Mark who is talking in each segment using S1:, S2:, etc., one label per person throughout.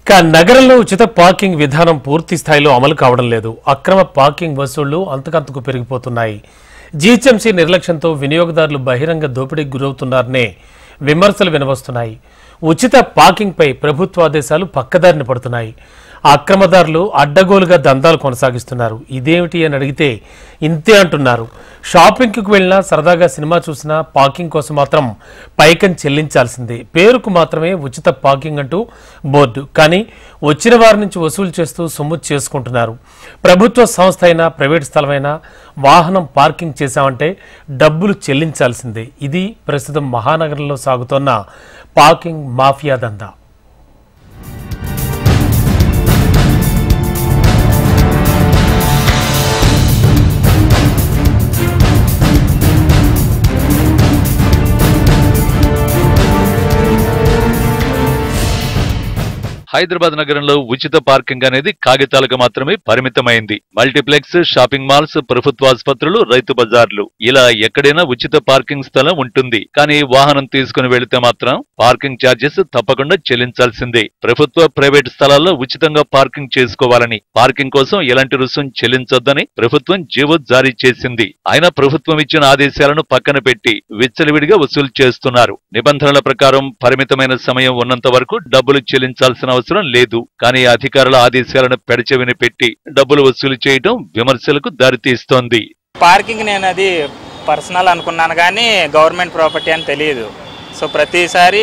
S1: ఇక నగరంలో ఉచిత పార్కింగ్ విధానం పూర్తి స్థాయిలో అమలు కావడం లేదు అక్రమ పార్కింగ్ వసూళ్లు అంతకంతకు పెరిగిపోతున్నాయి జీహెచ్ఎంసీ నిర్లక్ష్యంతో వినియోగదారులు బహిరంగ దోపిడీకి గురవుతున్నారనే విమర్శలు వినవస్తున్నాయి ఉచిత పార్కింగ్పై ప్రభుత్వ ఆదేశాలు పక్కదారిన పడుతున్నాయి అక్రమదారులు అడ్డగోలుగా దందాలు కొనసాగిస్తున్నారు ఇదేమిటి అని అడిగితే ఇంతే అంటున్నారు షాపింగ్కి వెళ్ళినా సరదాగా సినిమా చూసినా పార్కింగ్ కోసం మాత్రం పైకం చెల్లించాల్సిందే పేరుకు మాత్రమే ఉచిత పార్కింగ్ అంటూ బోర్డు కానీ వచ్చిన వారి నుంచి వసూలు చేస్తూ సొమ్ము చేసుకుంటున్నారు ప్రభుత్వ సంస్థ అయినా ప్రైవేట్ స్థలమైనా వాహనం పార్కింగ్ చేశామంటే డబ్బులు చెల్లించాల్సిందే ఇది ప్రస్తుతం మహానగరంలో సాగుతోన్న పార్కింగ్ మాఫియా దందా
S2: హైదరాబాద్ నగరంలో ఉచిత పార్కింగ్ అనేది కాగితాలకు మాత్రమే పరిమితమైంది మల్టీప్లెక్స్ షాపింగ్ మాల్స్ ప్రభుత్వ ఆసుపత్రులు రైతు బజార్లు ఇలా ఎక్కడైనా ఉచిత పార్కింగ్ స్థలం ఉంటుంది కానీ వాహనం తీసుకుని వెళితే మాత్రం పార్కింగ్ ఛార్జెస్ తప్పకుండా చెల్లించాల్సిందే ప్రభుత్వ ప్రైవేట్ స్థలాల్లో ఉచితంగా పార్కింగ్ చేసుకోవాలని పార్కింగ్ కోసం ఎలాంటి రుసుం చెల్లించొద్దని ప్రభుత్వం జీవో జారీ చేసింది అయినా ప్రభుత్వం ఇచ్చిన ఆదేశాలను పక్కన పెట్టి విచ్చలవిడిగా వసూలు చేస్తున్నారు నిబంధనల ప్రకారం పరిమితమైన సమయం ఉన్నంత వరకు డబ్బులు చెల్లించాల్సిన అవసరం లేదు కానీ అధికారుల ఆదేశాలను పెడచెవిని పెట్టి డబ్బులు వసూలు చేయడం విమర్శలకు దారితీస్తోంది
S3: పార్కింగ్ నేను అది పర్సనల్ అనుకున్నాను కానీ గవర్నమెంట్ ప్రాపర్టీ అని తెలియదు సో ప్రతిసారి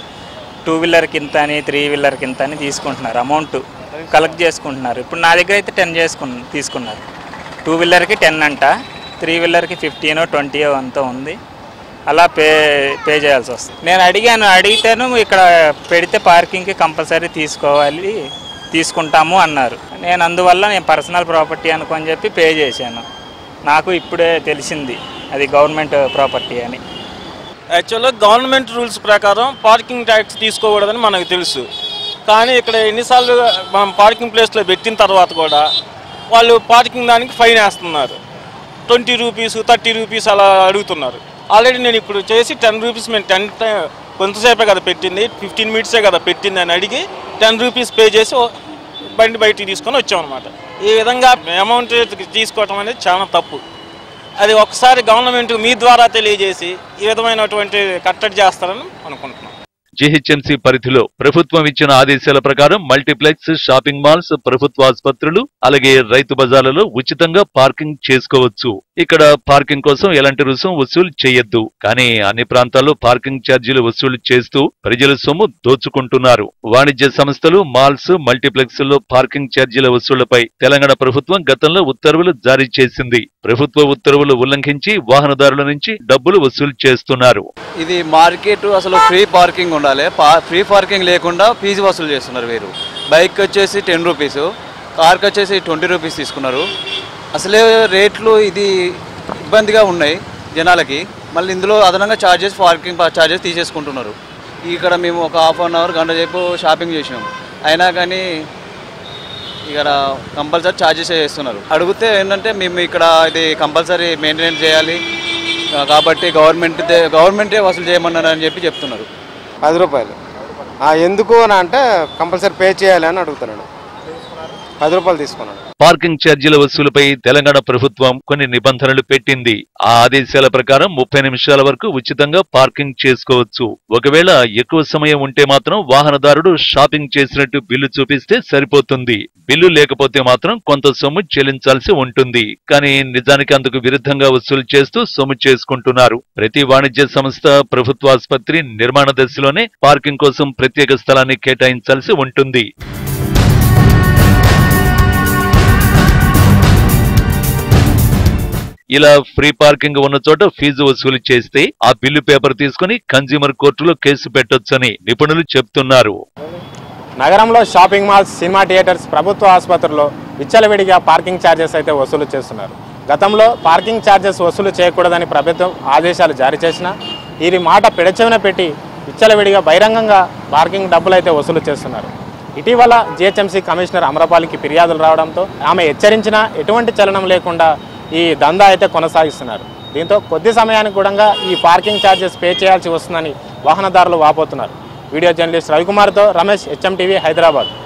S3: టూ వీలర్కి ఇంత అని త్రీ వీలర్కి ఇంత అని తీసుకుంటున్నారు అమౌంట్ కలెక్ట్ చేసుకుంటున్నారు ఇప్పుడు నా దగ్గర అయితే టెన్ చేసుకున్న తీసుకున్నారు టూ వీలర్కి టెన్ అంట త్రీ వీలర్కి ఫిఫ్టీనో ట్వంటీయో అంత ఉంది అలా పే పే చేయాల్సి వస్తుంది నేను అడిగాను అడిగితేను ఇక్కడ పెడితే పార్కింగ్కి కంపల్సరీ తీసుకోవాలి తీసుకుంటాము అన్నారు నేను అందువల్ల నేను పర్సనల్ ప్రాపర్టీ అనుకొని చెప్పి పే చేశాను నాకు ఇప్పుడే తెలిసింది అది గవర్నమెంట్ ప్రాపర్టీ అని
S4: యాక్చువల్గా గవర్నమెంట్ రూల్స్ ప్రకారం పార్కింగ్ ట్యాక్స్ తీసుకోకూడదని మనకు తెలుసు కానీ ఇక్కడ ఎన్నిసార్లు మనం పార్కింగ్ ప్లేస్లో పెట్టిన తర్వాత కూడా వాళ్ళు పార్కింగ్ దానికి ఫైన్ వేస్తున్నారు ట్వంటీ రూపీస్ థర్టీ రూపీస్ అలా అడుగుతున్నారు ఆల్రెడీ నేను ఇప్పుడు చేసి టెన్ రూపీస్ మేము టెన్ కొంతసేపే కదా పెట్టింది ఫిఫ్టీన్ మినిట్సే కదా పెట్టింది అని అడిగి టెన్ రూపీస్ పే చేసి ఓ- బండి బయటికి తీసుకొని వచ్చామన్నమాట ఈ విధంగా అమౌంట్ తీసుకోవటం అనేది చాలా తప్పు అది ఒకసారి గవర్నమెంట్ మీ ద్వారా తెలియజేసి ఈ విధమైనటువంటి కట్టడి చేస్తారని అనుకుంటున్నాం
S2: జీహెచ్ఎంసీ పరిధిలో ప్రభుత్వం ఇచ్చిన ఆదేశాల ప్రకారం మల్టీప్లెక్స్ షాపింగ్ మాల్స్ ప్రభుత్వ ఆసుపత్రులు అలాగే రైతు బజార్లలో ఉచితంగా పార్కింగ్ చేసుకోవచ్చు ఇక్కడ పార్కింగ్ కోసం ఎలాంటి రుసుం వసూలు చేయొద్దు కానీ అన్ని ప్రాంతాల్లో పార్కింగ్ ఛార్జీలు వసూలు చేస్తూ ప్రజల సొమ్ము దోచుకుంటున్నారు వాణిజ్య సంస్థలు మాల్స్ మల్టీప్లెక్స్ లో పార్కింగ్ ఛార్జీల వసూళ్లపై తెలంగాణ ప్రభుత్వం గతంలో ఉత్తర్వులు జారీ చేసింది ప్రభుత్వ ఉత్తర్వులు ఉల్లంఘించి వాహనదారుల నుంచి డబ్బులు వసూలు చేస్తున్నారు
S5: ఇది మార్కెట్ అసలు ఫ్రీ పార్కింగ్ ఉండాలి పా ఫ్రీ పార్కింగ్ లేకుండా ఫీజు వసూలు చేస్తున్నారు వీరు బైక్ వచ్చేసి టెన్ రూపీస్ కార్కి వచ్చేసి ట్వంటీ రూపీస్ తీసుకున్నారు అసలే రేట్లు ఇది ఇబ్బందిగా ఉన్నాయి జనాలకి మళ్ళీ ఇందులో అదనంగా ఛార్జెస్ పార్కింగ్ ఛార్జెస్ తీసేసుకుంటున్నారు ఇక్కడ మేము ఒక హాఫ్ అన్ అవర్ గంట సేపు షాపింగ్ చేసినాము అయినా కానీ ఇక్కడ కంపల్సరీ ఛార్జెస్ చేస్తున్నారు అడిగితే ఏంటంటే మేము ఇక్కడ ఇది కంపల్సరీ మెయింటెనెన్స్ చేయాలి ఆ, కాబట్టి గవర్నమెంట్ గవర్నమెంటే వసూలు చేయమన్నారు అని చెప్పి చెప్తున్నారు
S6: పది రూపాయలు ఆ, ఎందుకు అని అంటే కంపల్సరీ పే చేయాలి అని అడుగుతున్నాడు పది రూపాయలు తీసుకున్నాడు
S2: పార్కింగ్ ఛార్జీల వసూలుపై తెలంగాణ ప్రభుత్వం కొన్ని నిబంధనలు పెట్టింది ఆ ఆదేశాల ప్రకారం ముప్పై నిమిషాల వరకు ఉచితంగా పార్కింగ్ చేసుకోవచ్చు ఒకవేళ ఎక్కువ సమయం ఉంటే మాత్రం వాహనదారుడు షాపింగ్ చేసినట్టు బిల్లు చూపిస్తే సరిపోతుంది బిల్లు లేకపోతే మాత్రం కొంత సొమ్ము చెల్లించాల్సి ఉంటుంది కానీ నిజానికి అందుకు విరుద్ధంగా వసూలు చేస్తూ సొమ్ము చేసుకుంటున్నారు ప్రతి వాణిజ్య సంస్థ ప్రభుత్వ ఆసుపత్రి నిర్మాణ దశలోనే పార్కింగ్ కోసం ప్రత్యేక స్థలాన్ని కేటాయించాల్సి ఉంటుంది ఇలా ఫ్రీ పార్కింగ్ ఉన్న చోట ఫీజు వసూలు చేస్తే ఆ బిల్లు పేపర్ తీసుకుని కన్జ్యూమర్ కోర్టులో కేసు పెట్టొచ్చని నిపుణులు చెప్తున్నారు
S6: నగరంలో షాపింగ్ మాల్స్ సినిమా థియేటర్స్ ప్రభుత్వ ఆసుపత్రుల్లో విచ్చలవిడిగా పార్కింగ్ ఛార్జెస్ అయితే వసూలు చేస్తున్నారు గతంలో పార్కింగ్ ఛార్జెస్ వసూలు చేయకూడదని ప్రభుత్వం ఆదేశాలు జారీ చేసినా వీరి మాట పెడచెవిన పెట్టి విచ్చలవిడిగా బహిరంగంగా పార్కింగ్ డబ్బులు అయితే వసూలు చేస్తున్నారు ఇటీవల జిహెచ్ఎంసీ కమిషనర్ అమరపాలికి ఫిర్యాదులు రావడంతో ఆమె హెచ్చరించినా ఎటువంటి చలనం లేకుండా ఈ దందా అయితే కొనసాగిస్తున్నారు దీంతో కొద్ది సమయానికి కూడా ఈ పార్కింగ్ ఛార్జెస్ పే చేయాల్సి వస్తుందని వాహనదారులు వాపోతున్నారు వీడియో జర్నలిస్ట్ రవికుమార్తో రమేష్ హెచ్ఎం టీవీ హైదరాబాద్